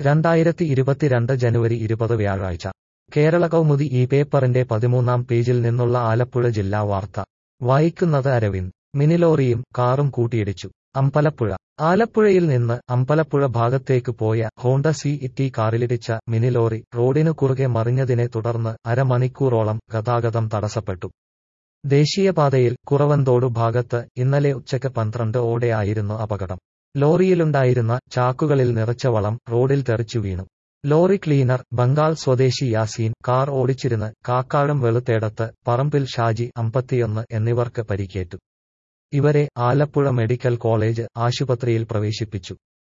രണ്ടായിരത്തി ഇരുപത്തിരണ്ട് ജനുവരി ഇരുപത് വ്യാഴാഴ്ച കേരള കൗമുദി ഈ പേപ്പറിന്റെ പതിമൂന്നാം പേജിൽ നിന്നുള്ള ആലപ്പുഴ ജില്ലാ വാർത്ത വായിക്കുന്നത് അരവിന്ദ് മിനിലോറിയും കാറും കൂട്ടിയിടിച്ചു അമ്പലപ്പുഴ ആലപ്പുഴയിൽ നിന്ന് അമ്പലപ്പുഴ ഭാഗത്തേക്ക് പോയ ഹോണ്ട സി ഇറ്റി കാറിലിടിച്ച മിനിലോറി റോഡിനു കുറുകെ മറിഞ്ഞതിനെ തുടർന്ന് അരമണിക്കൂറോളം ഗതാഗതം തടസ്സപ്പെട്ടു ദേശീയപാതയിൽ കുറവന്തോടു ഭാഗത്ത് ഇന്നലെ ഉച്ചയ്ക്ക് പന്ത്രണ്ട് ഓടെയായിരുന്നു അപകടം ലോറിയിലുണ്ടായിരുന്ന ചാക്കുകളിൽ നിറച്ച വളം റോഡിൽ തെറിച്ചു വീണു ലോറി ക്ലീനർ ബംഗാൾ സ്വദേശി യാസീൻ കാർ ഓടിച്ചിരുന്ന് കാക്കാഴം വെളുത്തേടത്ത് പറമ്പിൽ ഷാജി അമ്പത്തിയൊന്ന് എന്നിവർക്ക് പരിക്കേറ്റു ഇവരെ ആലപ്പുഴ മെഡിക്കൽ കോളേജ് ആശുപത്രിയിൽ പ്രവേശിപ്പിച്ചു